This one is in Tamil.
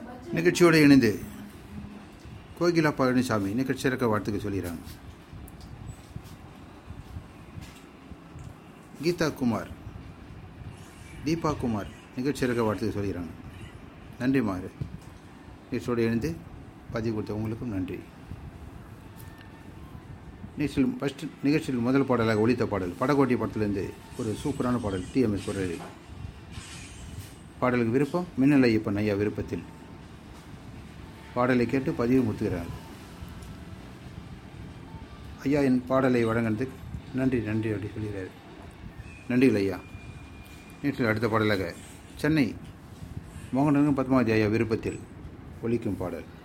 நிகழ்ச்சியோடு இணைந்து கோகிலா பழனிசாமி நிகழ்ச்சி சிறக்க வாழ்த்துக்கு சொல்லிடுறாங்க கீதா குமார் தீபா குமார் நிகழ்ச்சி சிறக்க வாழ்த்துக்கு சொல்லிடுறாங்க நன்றி மாறு நிகழ்ச்சியோடு இணைந்து பதிவு கொடுத்த உங்களுக்கும் நன்றி நிகழ்ச்சியில் ஃபஸ்ட் நிகழ்ச்சியில் முதல் பாடலாக ஒலித்த பாடல் படகோட்டி படத்திலிருந்து ஒரு சூப்பரான பாடல் டிஎம்எஸ் குரலில் பாடலுக்கு விருப்பம் மின்னல் ஐயப்பன் ஐயா விருப்பத்தில் பாடலை கேட்டு பதிவு முத்துகிறார் ஐயா என் பாடலை வழங்கினதுக்கு நன்றி நன்றி அப்படி சொல்கிறார் நன்றிகள் ஐயா நேற்றில் அடுத்த பாடலாக சென்னை மோகனரங்கம் பத்மாவதி ஐயா விருப்பத்தில் ஒலிக்கும் பாடல்